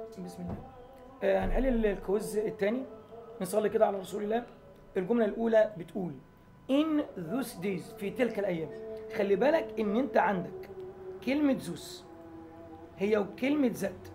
بسم الله آه هنحل الكويز الثاني نصلي كده على رسول الله الجملة الأولى بتقول in those days في تلك الأيام خلي بالك إن أنت عندك كلمة زوس هي وكلمة ذات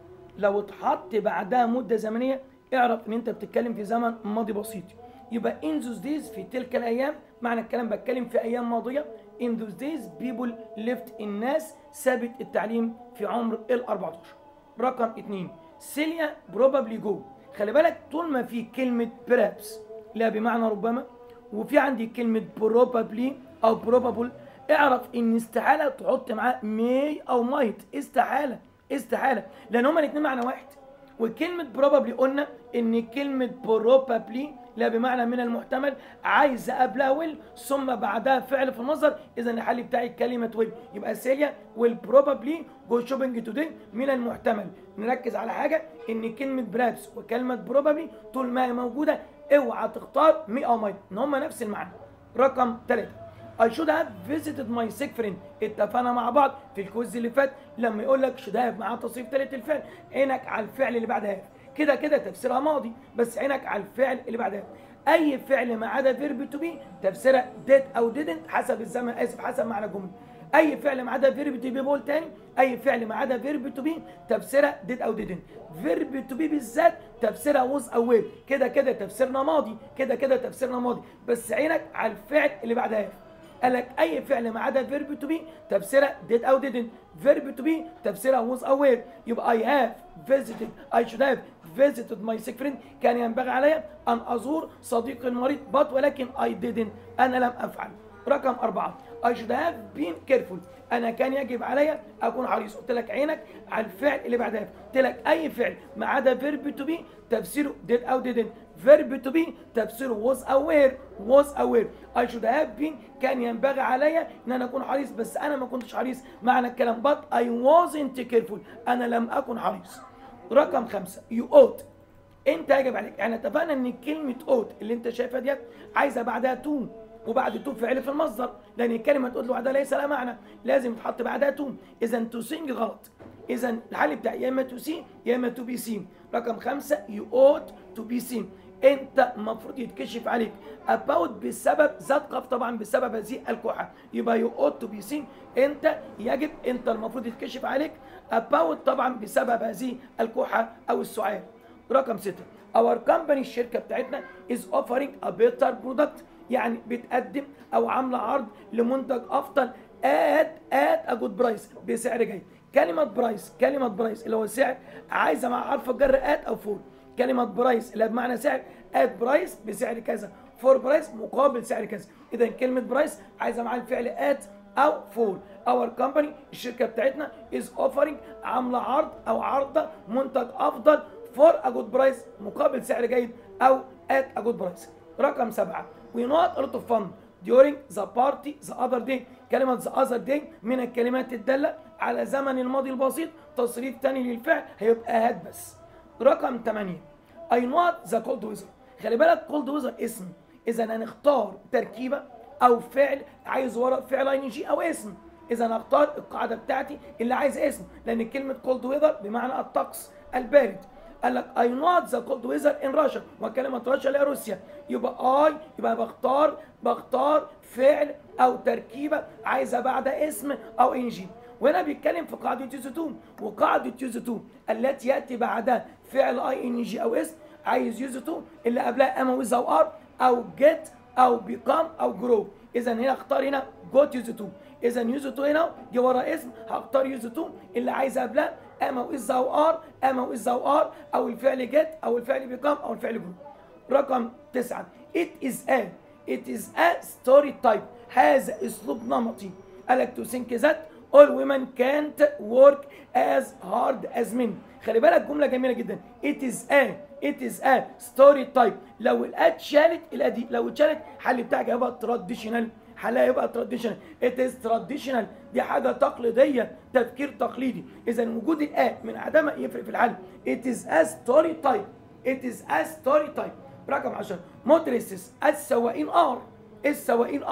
لو اتحط بعدها مدة زمنية اعرف إن أنت بتتكلم في زمن ماضي بسيط يبقى in those days في تلك الأيام معنى الكلام بتكلم في أيام ماضية in those days people left الناس سابت التعليم في عمر ال 14 رقم اتنين سيليا بروبابلي جو خلي بالك طول ما في كلمة perhaps لا بمعنى ربما وفي عندي كلمة probably أو probable اعرف إن استحالة تحط معاه may أو might استحالة استحالة لأن هما الاتنين معنى واحد وكلمة probably قلنا إن كلمة probably لا بمعنى من المحتمل عايزة قبلها will ثم بعدها فعل في المصدر إذا الحل بتاعي كلمة will يبقى سيليا will probably go shopping today من المحتمل نركز على حاجة إن كلمة perhaps وكلمة probably طول ما هي موجودة اوعى تختار مي أو ماي إن هما نفس المعنى رقم ثلاثة I should have visited my sick friend اتفقنا مع بعض في الكويز اللي فات لما يقول لك should have معاه تصريف ثالث الفعل عينك على الفعل اللي بعدها كده كده تفسيرها ماضي بس عينك على الفعل اللي بعدها اي فعل ما عدا فيرب تو بي تفسيرها did او didn't حسب الزمن اسف حسب معنى الجمله اي فعل ما عدا فيرب تو بي بقول تاني اي فعل ما عدا فيرب تو بي تفسيرها did او didn't فيرب تو بي بالذات تفسيرها was او will كده كده تفسيرنا ماضي كده كده تفسيرنا ماضي بس عينك على الفعل اللي بعدها قال لك اي فعل ما عدا فيرب تو بي تفسيرها did او didn't فيرب تو بي تفسيرها was او will يبقى I have visited I should have visited my sick friend كان ينبغي علي ان ازور صديقي المريض but ولكن I didn't انا لم افعل رقم أربعة I should have been careful أنا كان يجب علي أكون حريص قلت لك عينك على الفعل اللي بعدها قلت لك أي فعل ما عدا verb to be تفسيره did أو didn't verb to be تفسيره was aware was aware I should have been كان ينبغي علي إن أنا أكون حريص بس أنا ما كنتش حريص معنى الكلام but I wasn't careful أنا لم أكن حريص رقم خمسة you ought انت يجب عليك يعني اتفقنا ان كلمه اوت اللي انت شايفها ديت عايزه بعدها تو وبعد تو فعل في المصدر لان الكلمه تقول لوحدها ليس لها معنى لازم تحط بعدها تو اذا تو سينج غلط اذا الحل بتاعي يا اما تو سي يا اما تو بي سي رقم خمسة يو اوت تو بي سي انت المفروض يتكشف عليك about بسبب ذات قف طبعا بسبب هذه الكحه يبقى يو اوت تو بي سي انت يجب انت المفروض يتكشف عليك about طبعا بسبب هذه الكحه او السعال رقم ستة our company الشركة بتاعتنا is offering a better product يعني بتقدم أو عاملة عرض لمنتج أفضل at at a good price بسعر جيد كلمة برايس كلمة برايس اللي هو سعر عايزة مع حرف الجر at أو فور كلمة برايس اللي بمعنى سعر at برايس بسعر كذا فور برايس مقابل سعر كذا إذا كلمة برايس عايزة مع الفعل at أو فور اور كومباني الشركة بتاعتنا is offering عاملة عرض أو عرضة منتج أفضل فور ا جود برايس مقابل سعر جيد او ات ا جود برايس رقم سبعة we not a lot of fun during the party the other day كلمة the other day من الكلمات الدالة على زمن الماضي البسيط تصريف تاني للفعل هيبقى هاد بس رقم 8 I not the cold weather خلي بالك cold weather اسم اذا هنختار تركيبة او فعل عايز ورا فعل اي جي او اسم اذا هختار القاعدة بتاعتي اللي عايز اسم لان كلمة cold weather بمعنى الطقس البارد قال لك اي نوت ذا كولد ويزر ان راشا وكلمه راشا اللي هي روسيا يبقى اي يبقى بختار بختار فعل او تركيبه عايزه بعدها اسم او ان جي وهنا بيتكلم في قاعده يوز 2 وقاعده يوز 2 التي ياتي بعدها فعل اي ان جي او اسم عايز يوز 2 اللي قبلها اما ويز او ار او جيت او بيكام او جرو اذا هنا اختار هنا جوت يوز 2 اذا يوز 2 هنا دي ورا اسم هختار يوز 2 اللي عايز قبلها اما واز او ار اما واز او ار او الفعل جيت او الفعل بيقام او الفعل جرو رقم تسعة it is a it is a story type هذا اسلوب نمطي قالك to think that all women can't work as hard as men خلي بالك جمله جميله جدا it is a it is a story type لو الاد شالت الاد دي لو اتشالت الحل بتاعك هيبقى traditional حلها يبقى تراديشنال ات از تراديشنال دي حاجه تقليديه تفكير تقليدي اذا وجود الآ من عدمها يفرق في الحل ات از ا ستوري تايب ات از ا ستوري تايب رقم 10 مودريسس السواقين ار السواقين ار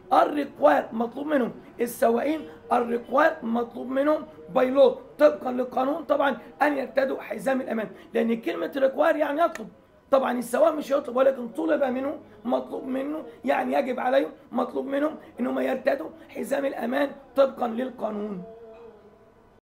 الريكواير مطلوب منهم السواقين الريكواير مطلوب منهم بايلوت طبقا للقانون طبعا ان يرتدوا حزام الامان لان كلمه ريكواير يعني يطلب طبعا السواق مش يطلب ولكن طلب منه مطلوب منه يعني يجب عليهم مطلوب منهم انهم يرتدوا حزام الامان طبقا للقانون